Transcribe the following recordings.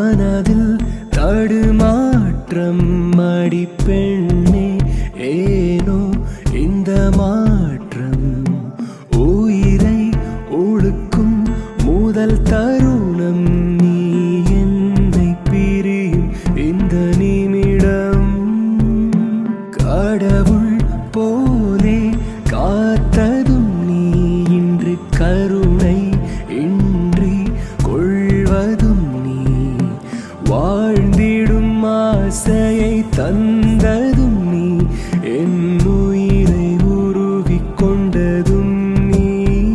மனதில் தடுமாற்றம் மடி பெண்ணே ஏனோ இந்த மாற்றம் உயிரை ஒழுக்கும் முதல் தருணம் நீ என்னை பிரியும் இந்த நிமிடம் கடவுள் போலே காத்ததும் நீ இன்று கருணை இன்றி கொள்வதும் நீ வாழ்ந்திடும் ஆசையை தந்ததும் நீ என் உயிரை உருகிக் கொண்டதும் நீ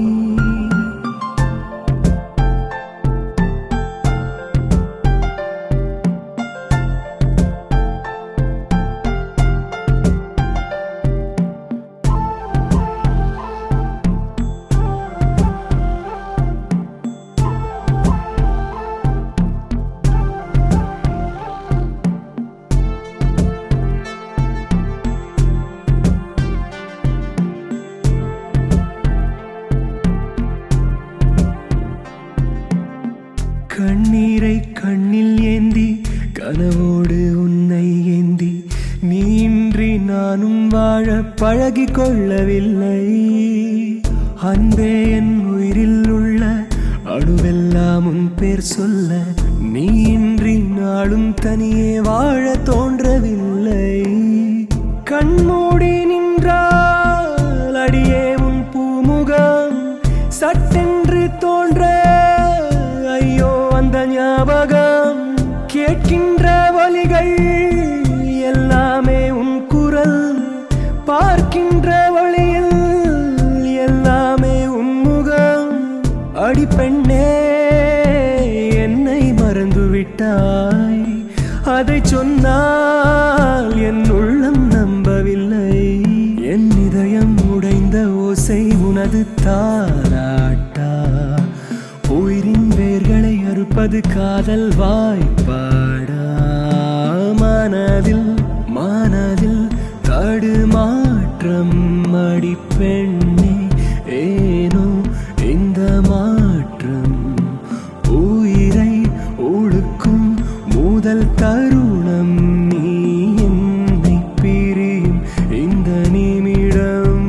கண்ணீரை கண்ணில் ஏந்தி கனவோடு உன்னை ஏந்தி நீ இன்றி நானும் வாழ பழகிக் கொள்ளவில்லை அன்பே என் உயிரில் உள்ள அணுவெல்லாம் உன் பேர் சொல்ல நீ இன்றி நாளும் தனியே வாழ தோன்றவில்லை கண்மூடி நின்றால் அடியே உன் பூமுகம் சட்டென்று தோன்ற ஐயோ அந்த ஞாபகம் கேட்கின்ற வழிகள் எல்லாமே உன் குரல் பார்க்கின்ற வழியில் எல்லாமே உன் முகம் அடி பெண்ணே என்னை மறந்து விட்டாய் அதை சொன்னால் என் உள்ளம் நம்பவில்லை என் இதயம் உடைந்த ஓசை உனது தாராட்டா உயிரின் வேர்களை அறுப்பது காதல் வாய்ப்பாடா மனதில் மனதில் தடுமாற்றம் மடி பெண்ணே ஏனோ இந்த மாற்றம் உயிரை ஒழுக்கும் முதல் தருணம் நீ என்னை பிரியும் இந்த நிமிடம்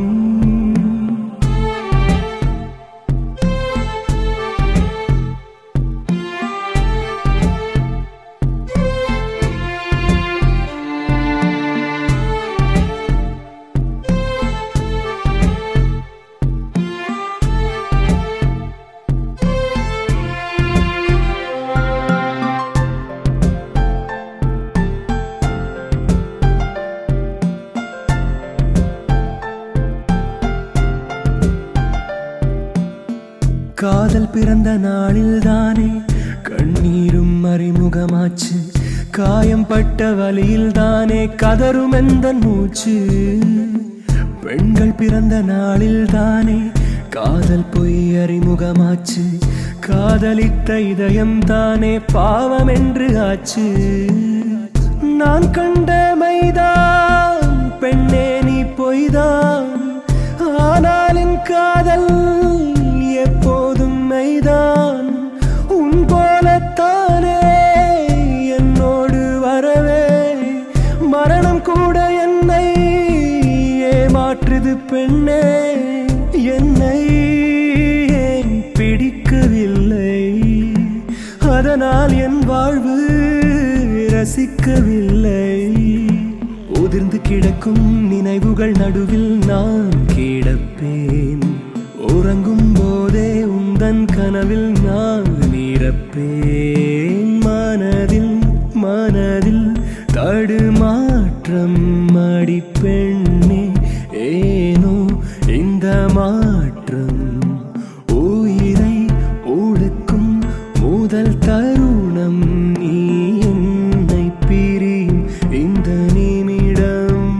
காதல் பிறந்த நாளில் தானே கண்ணீரும் அறிமுகமாச்சு காயம் பட்ட வழியில் தானே கதரும் எந்த மூச்சு பெண்கள் பிறந்த நாளில் தானே காதல் பொய் அறிமுகமாச்சு காதலித்த இதயம் தானே பாவம் என்று ஆச்சு நான் கண்ட மைதான் பெண்ணே நீ பொய்தான் ஆனால் என் காதல் எப்போதும் மெய்தான் உன் போலத்தானே என்னோடு வரவே மரணம் கூட என்னை ஏமாற்றுது பெண்ணே என்னை ஏன் பிடிக்கவில்லை அதனால் என் வாழ்வு ரசிக்கவில்லை உதிர்ந்து கிடக்கும் நினைவுகள் நடுவில் நான் கிடப்பேன் உறங்கும் போதே உந்தன் கனவில் நான் இறப்பேன் மனதில் மனதில் தடுமாற்றம் மடி பெண்ணே ஏனோ இந்த மாற்றம் உயிரை ஒழுக்கும் முதல் தருணம் நீ என்னை பிரியும் இந்த நிமிடம்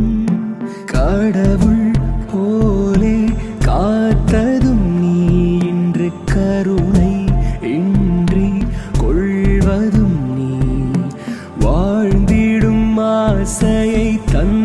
கடவுள் போலே காத்ததும் நீ இன்று கருணை இன்றி கொள்வதும் நீ வாழ்ந்திடும் ஆசையை தன்